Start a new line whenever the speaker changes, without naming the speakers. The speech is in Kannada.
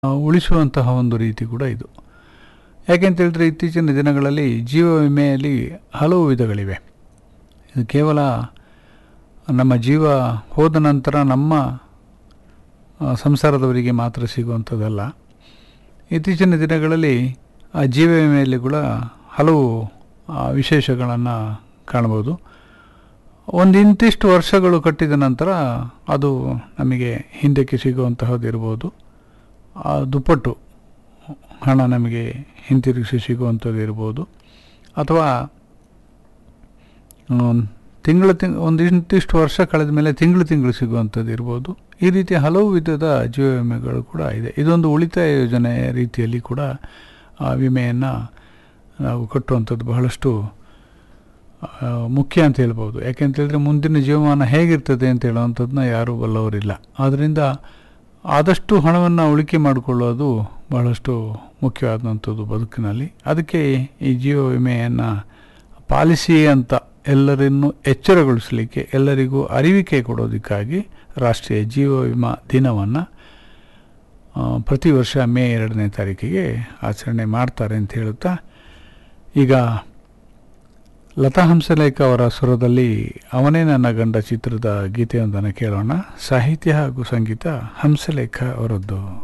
ಆ, ಉಳಿಸುವಂತಹ ಒಂದು ರೀತಿ ಕೂಡ ಇದು ಯಾಕೆಂತ ಹೇಳಿದ್ರೆ ಇತ್ತೀಚಿನ ದಿನಗಳಲ್ಲಿ ಜೀವ ವಿಮೆಯಲ್ಲಿ ಹಲವು ವಿಧಗಳಿವೆ ಇದು ಕೇವಲ ನಮ್ಮ ಜೀವ ಹೋದ ನಂತರ ನಮ್ಮ ಆ, ಸಂಸಾರದವರಿಗೆ ಮಾತ್ರ ಸಿಗುವಂಥದ್ದಲ್ಲ ಇತ್ತೀಚಿನ ದಿನಗಳಲ್ಲಿ ಆ ಜೀವ ವಿಮೆಯಲ್ಲಿ ಕೂಡ ಹಲವು ವಿಶೇಷಗಳನ್ನು ಕಾಣ್ಬೋದು ಒಂದು ಇಂತಿಷ್ಟು ವರ್ಷಗಳು ಕಟ್ಟಿದ ನಂತರ ಅದು ನಮಗೆ ಹಿಂದಕ್ಕೆ ಸಿಗುವಂತಹದ್ದು ಇರ್ಬೋದು ಆ ದುಪ್ಪಟ್ಟು ಹಣ ನಮಗೆ ಹಿಂತಿರುಗಿಸಿ ಸಿಗುವಂಥದ್ದು ಇರ್ಬೋದು ಅಥವಾ ತಿಂಗಳು ತಿಂಗ್ ಒಂದು ಇಂತಿಷ್ಟು ವರ್ಷ ಕಳೆದ ಮೇಲೆ ತಿಂಗಳು ತಿಂಗಳು ಸಿಗುವಂಥದ್ದು ಇರ್ಬೋದು ಈ ರೀತಿ ಹಲವು ವಿಧದ ಜೀವ ವಿಮೆಗಳು ಕೂಡ ಇದೆ ಇದೊಂದು ಉಳಿತಾಯ ಯೋಜನೆ ರೀತಿಯಲ್ಲಿ ಕೂಡ ಆ ವಿಮೆಯನ್ನು ನಾವು ಕಟ್ಟುವಂಥದ್ದು ಬಹಳಷ್ಟು ಆ, ಮುಖ್ಯ ಅಂತ ಹೇಳ್ಬೋದು ಯಾಕೆಂತ ಹೇಳಿದ್ರೆ ಮುಂದಿನ ಜೀವಮಾನ ಹೇಗಿರ್ತದೆ ಅಂತ ಹೇಳುವಂಥದ್ದನ್ನ ಯಾರೂ ಬಲ್ಲವರಿಲ್ಲ ಆದ್ದರಿಂದ ಆದಷ್ಟು ಹಣವನ್ನು ಉಳಿಕೆ ಮಾಡಿಕೊಳ್ಳೋದು ಬಹಳಷ್ಟು ಮುಖ್ಯವಾದಂಥದ್ದು ಬದುಕಿನಲ್ಲಿ ಅದಕ್ಕೆ ಈ ಜೀವ ವಿಮೆಯನ್ನು ಪಾಲಿಸಿ ಅಂತ ಎಲ್ಲರನ್ನು ಎಚ್ಚರಗೊಳಿಸಲಿಕ್ಕೆ ಎಲ್ಲರಿಗೂ ಅರಿವಿಕೆ ಕೊಡೋದಕ್ಕಾಗಿ ರಾಷ್ಟ್ರೀಯ ಜೀವ ವಿಮಾ ದಿನವನ್ನು ಪ್ರತಿ ವರ್ಷ ಮೇ ಎರಡನೇ ತಾರೀಕಿಗೆ ಆಚರಣೆ ಮಾಡ್ತಾರೆ ಅಂತ ಹೇಳುತ್ತಾ ಈಗ ಲತಾ ಹಂಸಲೇಖ ಅವರ ಸ್ವರದಲ್ಲಿ ಅವನೇ ನನ್ನ ಗಂಡ ಚಿತ್ರದ ಗೀತೆಯೊಂದನ್ನು ಕೇಳೋಣ ಸಾಹಿತ್ಯ ಹಾಗೂ ಸಂಗೀತ ಹಂಸಲೇಖ ಅವರದ್ದು